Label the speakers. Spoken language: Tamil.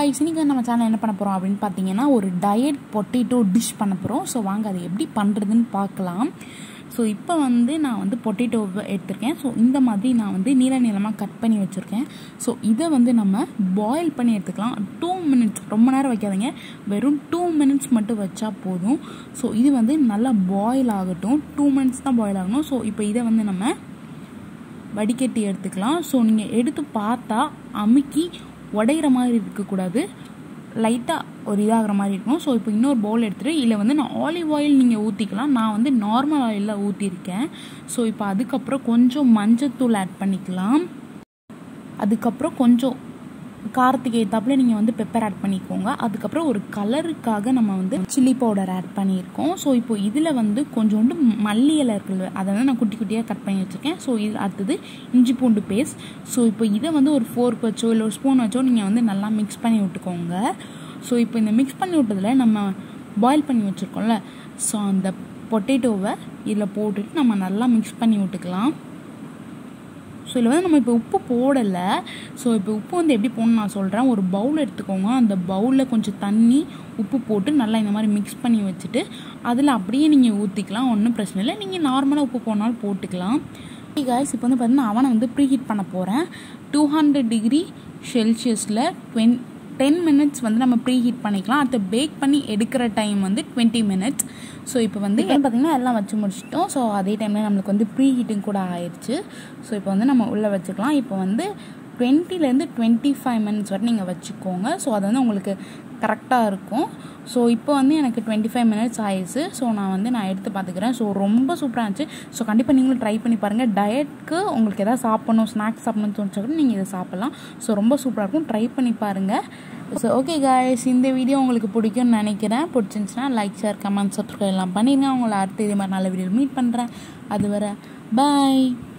Speaker 1: காய்ஸ் இன்னைக்கு நம்ம சேனல் என்ன பண்ண போகிறோம் அப்படின்னு பார்த்தீங்கன்னா ஒரு டயட் பொட்டேட்டோ டிஷ் பண்ண போகிறோம் ஸோ வாங்க அதை எப்படி பண்ணுறதுன்னு பார்க்கலாம் ஸோ இப்போ வந்து நான் வந்து பொட்டேட்டோவை எடுத்திருக்கேன் ஸோ இந்த மாதிரி நான் வந்து நீள நீளமாக கட் பண்ணி வச்சுருக்கேன் ஸோ இதை வந்து நம்ம பாயில் பண்ணி எடுத்துக்கலாம் டூ மினிட்ஸ் ரொம்ப நேரம் வைக்காதீங்க வெறும் டூ மினிட்ஸ் மட்டும் வச்சா போதும் ஸோ இது வந்து நல்லா பாயில் ஆகட்டும் டூ மினிட்ஸ் தான் பாயில் ஆகணும் ஸோ இப்போ இதை வந்து நம்ம வடிகட்டி எடுத்துக்கலாம் ஸோ நீங்கள் எடுத்து பார்த்தா அமுக்கி உடையிற மாதிரி இருக்கக்கூடாது லைட்டாக ஒரு இதாகிற மாதிரி இருக்கணும் ஸோ இப்போ இன்னொரு பவுல் எடுத்துகிட்டு இதில் வந்து நான் ஆலிவ் ஆயில் நீங்கள் ஊற்றிக்கலாம் நான் வந்து நார்மல் ஆயிலில் ஊற்றிருக்கேன் ஸோ இப்போ அதுக்கப்புறம் கொஞ்சம் மஞ்சத்தூள் ஆட் பண்ணிக்கலாம் அதுக்கப்புறம் கொஞ்சம் காரத்துக்கு ஏற்றாப்புல நீங்கள் வந்து பெப்பர் ஆட் பண்ணிக்கோங்க அதுக்கப்புறம் ஒரு கலருக்காக நம்ம வந்து சில்லி பவுடர் ஆட் பண்ணியிருக்கோம் ஸோ இப்போ இதில் வந்து கொஞ்சோண்டு மல்லி இலை இருக்குல்ல அதை வந்து நான் குட்டி குட்டியாக கட் பண்ணி வச்சுருக்கேன் ஸோ இது அடுத்தது இஞ்சி பூண்டு பேஸ்ட் ஸோ இப்போ இதை வந்து ஒரு ஃபோர்க் வச்சோ இல்லை ஒரு ஸ்பூன் வச்சோ நீங்கள் வந்து நல்லா மிக்ஸ் பண்ணி விட்டுக்கோங்க ஸோ இப்போ இந்த மிக்ஸ் பண்ணி விட்டதில் நம்ம பாயில் பண்ணி வச்சுருக்கோம்ல ஸோ அந்த பொட்டேட்டோவை இதில் போட்டுட்டு நம்ம நல்லா மிக்ஸ் பண்ணி விட்டுக்கலாம் ஸோ இதில் வந்து நம்ம இப்போ உப்பு போடலை ஸோ இப்போ உப்பு வந்து எப்படி போடணும் நான் சொல்கிறேன் ஒரு பவுல் எடுத்துக்கோங்க அந்த பவுலில் கொஞ்சம் தண்ணி உப்பு போட்டு நல்லா இந்த மாதிரி மிக்ஸ் பண்ணி வச்சுட்டு அதில் அப்படியே நீங்கள் ஊற்றிக்கலாம் ஒன்றும் பிரச்சனை இல்லை நீங்கள் நார்மலாக உப்பு போனாலும் போட்டுக்கலாம் காய்ஸ் இப்போ வந்து பார்த்தீங்கன்னா அவனை வந்து ப்ரீ ஹீட் பண்ண போகிறேன் டூ ஹண்ட்ரட் டிகிரி செல்சியஸில் டுவென் டென் மினிட்ஸ் வந்து நம்ம ப்ரீ ஹீட் பண்ணிக்கலாம் அடுத்து பேக் பண்ணி எடுக்கிற டைம் வந்து டுவெண்ட்டி மினிட்ஸ் ஸோ இப்போ வந்து பார்த்திங்கன்னா எல்லாம் வச்சு முடிச்சிட்டோம் ஸோ அதே டைமில் நம்மளுக்கு வந்து ப்ரீ ஹீட்டிங் கூட ஆயிடுச்சு ஸோ இப்போ வந்து நம்ம உள்ளே வச்சுக்கலாம் இப்போ வந்து டுவெண்ட்டிலேருந்து டுவெண்ட்டி ஃபைவ் மினிட்ஸ் வரை நீங்கள் வச்சுக்கோங்க ஸோ அது வந்து உங்களுக்கு கரெக்டாக இருக்கும் ஸோ இப்போ வந்து எனக்கு டுவெண்ட்டி ஃபைவ் மினிட்ஸ் ஆயிடுச்சு ஸோ நான் வந்து நான் எடுத்து பார்த்துக்கிறேன் ஸோ ரொம்ப சூப்பராக இருந்துச்சு ஸோ கண்டிப்பாக நீங்களும் ட்ரை பண்ணி பாருங்கள் டயட்க்கு உங்களுக்கு எதாவது சாப்பிடணும் ஸ்நாக்ஸ் சாப்பிடணும்னு தோணுச்சா கூட நீங்கள் இதை சாப்பிட்லாம் ஸோ ரொம்ப சூப்பராக இருக்கும் ட்ரை பண்ணி பாருங்கள் ஸோ ஓகே காய்ஸ் இந்த வீடியோ உங்களுக்கு பிடிக்கும்னு நினைக்கிறேன் பிடிச்சிருந்துச்சுன்னா லைக் ஷேர் கமெண்ட் சப்ஸ்கிரைப் எல்லாம் பண்ணிடுங்க உங்களை அடுத்த இதே மாதிரி நல்ல வீடியோ மீட் பண்ணுறேன் அது வர பாய்